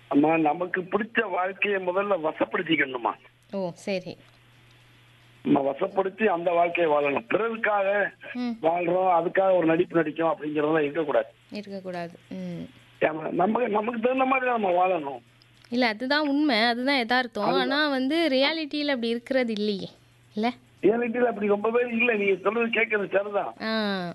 அம்மா நமக்கு பிடிச்ச வாழ்க்கையை முதல்ல வசப்படுத்திக்கணுமா ஓ சரி நம்ம வசப்படுத்தி அந்த வாழ்க்கையை வாழணும் பிறருக்காக ம் வாழ்றோம் அதுக்காக ஒரு நடிப்பு நடிக்கும் அப்படிங்கறதெல்லாம் இருக்கக்கூடாது இருக்கக்கூடாது ம் ஏன்னா, நமக்கு நமக்கு தகுந்த மாதிரி தான் நம்ம வாழணும் இல்லை அதுதான் உண்மை அதுதான் யதார்த்தம் ஆனால் வந்து ரியாலிட்டியில் அப்படி இருக்கிறது இல்லையே இல்லை ரியாலிட்டியில அப்படி ரொம்ப பேர் இல்ல நீங்க சொல்றது கேட்கறது சரிதான் ஆ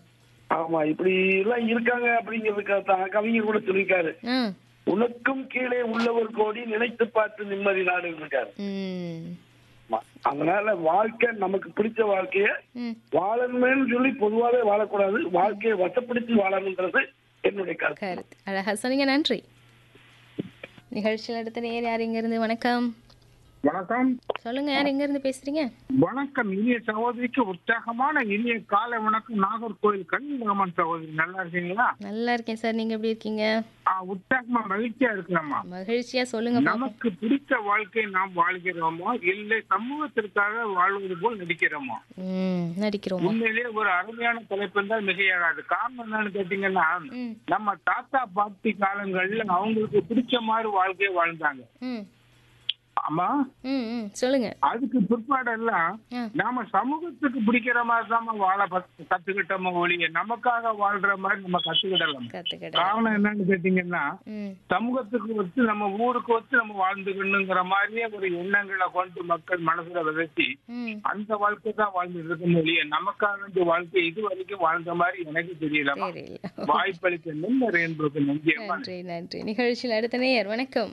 ஆமா இப்படி எல்லாம் இருக்காங்க அப்படிங்கிறதுக்காக தான் கவிஞர் கூட சொல்லியிருக்காரு ஆ உனக்கும் கீழே உள்ளவர் கோடி நினைத்து பார்த்து நிம்மதி நாடு இருக்காரு ம் ஆமா. அதனால வாழ்க்கை நமக்கு பிடிச்ச வாழ்க்கைய ம் வாழணுமேன்னு சொல்லி பொதுவாவே வாழக்கூடாது வாழ்க்கையை வசப்படுத்தி வாழணுன்றது என்னுடைய கருத்து கருத்து அழகா சொன்னீங்க நன்றி நிகழ்ச்சியில் அடுத்த நேர் யார் இங்கேருந்து வணக்கம் வணக்கம் சொல்லுங்க யார் எங்கேருந்து பேசுறீங்க வணக்கம் இனிய சகோதரிக்கு உற்சாகமான இனிய காலை வணக்கம் நாகர்கோவில் கன்னிராமன் சகோதரி நல்லா இருக்கீங்களா நல்லா இருக்கேன் சார் நீங்க எப்படி இருக்கீங்க ஆ, உற்சாகமா மகிழ்ச்சியா இருக்கலாமா மகிழ்ச்சியா சொல்லுங்க பாப்போம். நமக்கு பிடித்த வாழ்க்கை நாம் வாழ்கிறோமோ இல்லை சமூகத்திற்காக வாழ்வது போல் நடிக்கிறோமோ ம் நடிக்கிறோமா உண்மையிலேயே ஒரு அருமையான தலைப்பு இருந்தால் மிகையாகாது காரணம் என்னன்னு கேட்டீங்கன்னா ம் நம்ம தாத்தா பாட்டி காலங்கள்ல அவங்களுக்கு பிடிச்ச மாதிரி வாழ்க்கையை வாழ்ந்தாங்க ம் ஆமா ம் ம் சொல்லுங்க அதுக்கு பிற்பாடெல்லாம் ஆ நாம சமூகத்துக்கு பிடிக்கிற மாதிரி தான் வாழ பத்- கத்துக்கிட்டோமோ ஒழிய நமக்காக வாழ்ற மாதிரி நம்ம கத்துக்கிடலாம் கத்துக்கிட காரணம் என்னன்னு கேட்டீங்கன்னா ம் சமூகத்துக்கு வச்சு நம்ம ஊருக்கு வச்சு நம்ம வாழ்ந்துக்கணுங்கிற மாதிரியே ஒரு எண்ணங்களை கொண்டு மக்கள் மனசுல விதைச்சி ம் அந்த வாழ்க்கை தான் வாழ்ந்துட்டு இருக்க ஒழிய நமக்காக வேண்டிய வாழ்க்கை இது வரைக்கும் வாழ்ந்த மாதிரி எனக்கு தெரியலமா தெரியல வாய்ப்பளிக்க நன்றி என்பது நன்றியம்மா நன்றி நன்றி நிகழ்ச்சியில் அடுத்த நேயர் வணக்கம்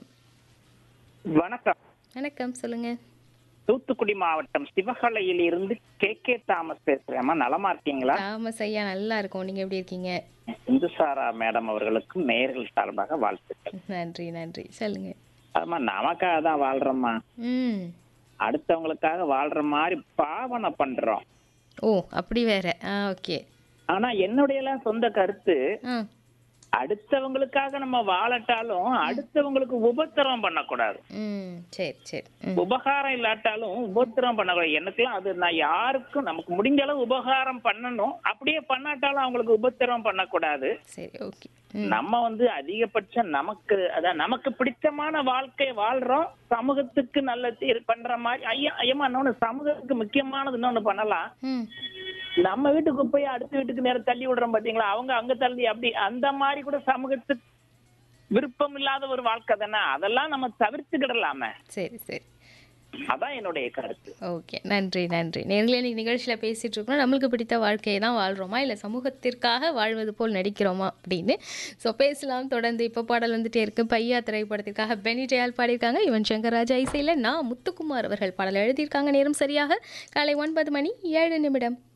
வணக்கம் வணக்கம் சொல்லுங்க தூத்துக்குடி மாவட்டம் சிவகலையில் இருந்து கே கே தாமஸ் பேசுறேம்மா நலமா இருக்கீங்களா தாமஸ் ஐயா நல்லா இருக்கும் நீங்க எப்படி இருக்கீங்க இந்துசாரா மேடம் அவர்களுக்கும் நேயர்கள் சார்பாக வாழ்த்துக்கள் நன்றி நன்றி சொல்லுங்க ஆமா நமக்காக தான் வாழ்றோம்மா ம் அடுத்தவங்களுக்காக வாழ்ற மாதிரி பாவனை பண்றோம் ஓ அப்படி வேற ஆ ஓகே ஆனா என்னுடைய எல்லாம் சொந்த கருத்து ஆ அடுத்தவங்களுக்காக நம்ம வாழட்டாலும் அடுத்தவங்களுக்கு உபத்திரம் பண்ணக்கூடாது ம் சரி சரி ம் உபகாரம் இல்லாட்டாலும் உபத்திரம் பண்ணக்கூடாது எனக்குலாம் அது நான் யாருக்கும் நமக்கு முடிஞ்ச அளவு உபகாரம் பண்ணணும் அப்படியே பண்ணாட்டாலும் அவங்களுக்கு உபத்திரம் பண்ணக்கூடாது சரி ஓகே ம் நம்ம வந்து அதிகபட்சம் நமக்கு அதான் நமக்கு பிடித்தமான வாழ்க்கை வாழ்றோம் சமூகத்துக்கு நல்ல தீர் பண்ற மாதிரி ஐயா ஐயமா இன்னொன்னு சமூகத்துக்கு முக்கியமானது இன்னொன்னு பண்ணலாம் ம் நம்ம வீட்டுக்கு போய் அடுத்த வீட்டுக்கு நேரம் தள்ளி விடுறோம் பாத்தீங்களா அவங்க அங்க தள்ளி அப்படி அந்த மாதிரி கூட சமூகத்துக்கு விருப்பம் இல்லாத ஒரு வாழ்க்கை தானே அதெல்லாம் நம்ம தவிர்த்துக்கிடலாமே சரி சரி அதான் என்னுடைய கருத்து ஓகே நன்றி நன்றி நேர்களே இன்னைக்கு நிகழ்ச்சியில் பேசிட்டு இருக்கோம் நம்மளுக்கு பிடித்த வாழ்க்கையை தான் வாழ்கிறோமா இல்லை சமூகத்திற்காக வாழ்வது போல் நடிக்கிறோமா அப்படின்னு ஸோ பேசலாம் தொடர்ந்து இப்போ பாடல் வந்துட்டே இருக்கு பையா திரைப்படத்திற்காக பெனி ஜெயால் பாடியிருக்காங்க யுவன் சங்கர் ராஜா இசையில் நான் முத்துக்குமார் அவர்கள் பாடல் எழுதியிருக்காங்க நேரம் சரியாக காலை ஒன்பது மணி ஏழு நிமிடம்